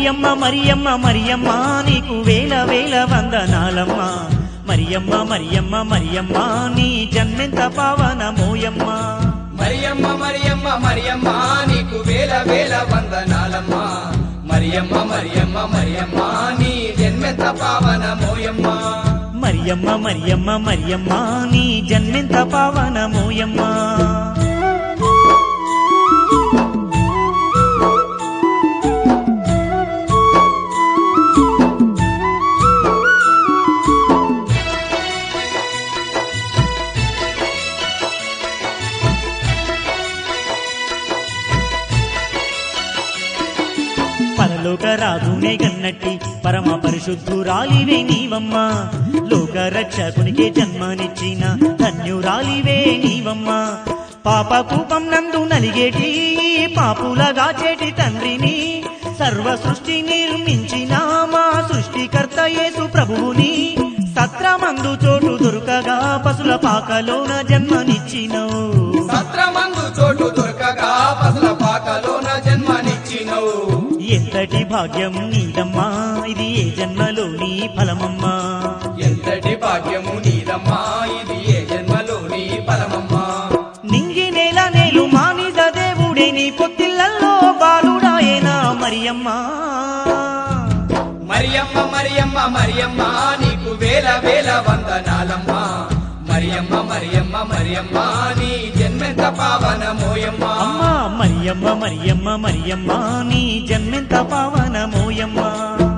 మరియమ్మ మరియమ్మ మరియమ్మ నీకు వేల వేల వందనాలమ్మ మరియమ్మ మరియమ్మ మరియమ్మ నీ జన్మెంత పావనమోయమ్మ మరియమ్మ మరియమ్మ మరియమ్మ నీకు వేల వేల వందనాలమ్మ మరియమ్మ మరియమ్మ మరియమ్మ నీ జన్మెత పావన మోయమ్మ మరియమ్మ మరియమ్మ మరియమ్మ నీ జన్మెంత పావనమోయమ్మ పరలోక రాజునే గన్నట్టి పరమ పరిశుద్ధురాలివే నీవమ్మ లోక రక్షకునికే జన్మనిచ్చిన ధన్యురాలివే నీవమ్మ పాప కూపం నందు నలిగేటి పాపులగా చేటి తండ్రిని సర్వ సృష్టి నిర్మించిన మా సృష్టికర్త యేసు ప్రభువుని సత్రమందు చోటు దొరకగా పశుల పాకలోన జన్మనిచ్చినవు సత్రమందు చోటు దొరకగా పసల పాకలోన జన్మనిచ్చినవు ఎంతటి భాగ్యం నీదమ్మా ఇది ఏ జన్మలోని ఫలమమ్మా ఎంతటి భాగ్యము నీదమ్మా ఇది ఏ జన్మలోని ఫలమమ్మా నింగి నేల నేలు మానిద దేవుడే నీ పొత్తిళ్ళల్లో బాలుడాయేనా మరియమ్మా మరియమ్మ మరియమ్మ మరియమ్మ నీకు వేల వేల వందనాలమ్మా మరియమ్మ మరియమ్మ మరియమ్మ నీ జన్మెంత పావన మోయమ్మ అమ్మా మరియమ్మ మరియమ్మ మరియమ్మ నీ జన్మెంత పావనమోయమ్మా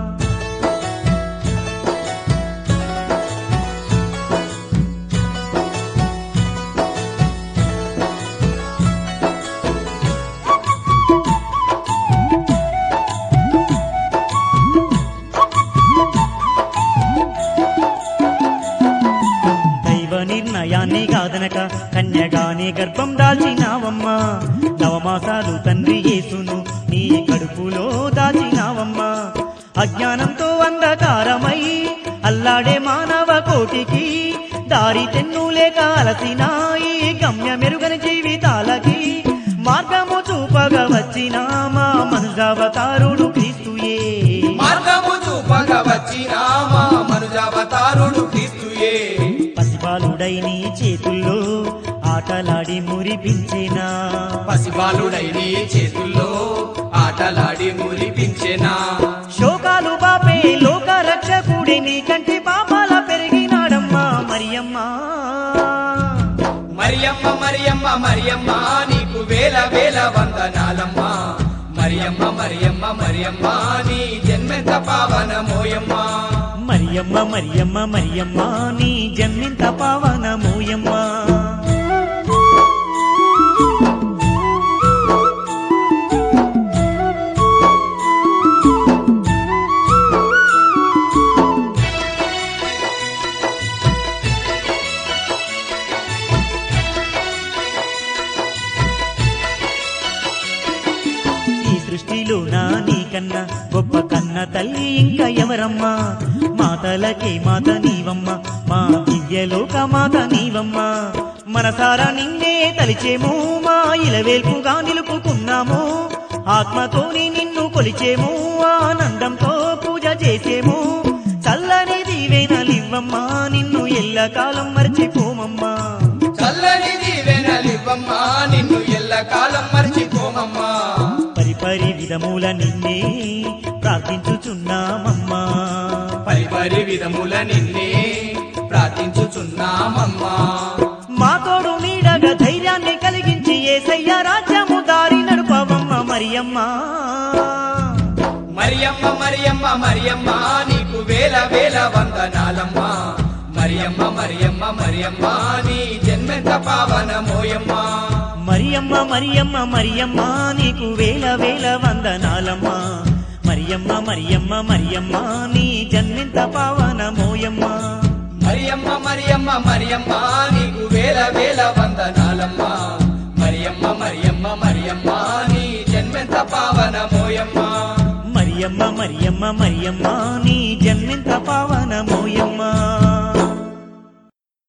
దైవ నిర్ణయాన్ని కాదనక కన్యగానే గర్భం దాల్చినావమ్మా నవమాసాలు తండ్రి యేసును నీ కడుపులో దాచినావమ్మా అజ్ఞానంతో అంధకారమై అల్లాడే మానవ కోటికి దారి తెన్ను లేక అలసిన ఈ గమ్య మెరుగని జీవితాలకి మార్గము చూపగా వచ్చిన మా మనసావతారుడు క్రీస్తుయే మార్గము చూపగా వచ్చిన మా మనుజావతారుడు క్రీస్తుయే పసిబాలుడై నీ చేతుల్లో ఆటలాడి మురిపించేనా పసిబాలుడై నీ చేతుల్లో ఆటలాడి మురిపించెనా శోకాలు బాపే లోక రక్షకుడి నీ కంటి పాపాల పెరిగినాడమ్మా మరియమ్మా మరియమ్మ మరియమ్మ మరియమ్మ నీకు వేల వేల వందనాలమ్మా మరియమ్మ మరియమ్మ మరియమ్మ నీ జన్మెంత పావన మోయమ్మ మరియమ్మ మరియమ్మ మరియమ్మ నీ జన్మింత పావనమోయమ్మా ఈ సృష్టిలో నా నీకన్నా గొప్ప కన్న తల్లి ఇంకా ఎవరమ్మా మాతలకే మాత నీవమ్మ మా దివ్యలోక మాత నీవమ్మ మనసారా నిన్నే తలిచేము మా ఇలవేల్పుగా నిలుపుకున్నాము ఆత్మతోని నిన్ను కొలిచేము ఆనందంతో పూజ చేసేము చల్లని దీవెనలివ్వమ్మా నిన్ను ఎల్లకాలం మర్చిపోమమ్మా చల్లని దీవెనలివ్వమ్మా నిన్ను ఎల్లకాలం మర్చిపోమమ్మా పరిపరి విధముల నిన్నే ప్రార్థించుచున్నామమ్మా పరి పరి విధముల నిన్నే ప్రార్థించుచున్నామమ్మా మా తోడు నీడగా ధైర్యాన్ని కలిగించి ఏసయ్య రాజ్యము దారి నడుపవమ్మ మరియమ్మ మరియమ్మ మరియమ్మ మరియమ్మ నీకు వేల వేల వందనాలమ్మా మరియమ్మ మరియమ్మ మరియమ్మ నీ జన్మెంత పావన మోయమ్మ మరియమ్మ మరియమ్మ మరియమ్మ నీకు వేల వేల వందనాలమ్మ మరియమ్మ మరియమ్మ మరియమ్మ నీ జన్మింత పావనమోయమ్మ మరియమ్మ మరియమ్మ మరియమ్మ నీకు వేల వేల వందనాలమ్మా మరియమ్మ మరియమ్మ మరియమ్మ నీ జన్మెంత పావన మోయమ్మ మరియమ్మ మరియమ్మ మరియమ్మ నీ జన్మింత పావనమో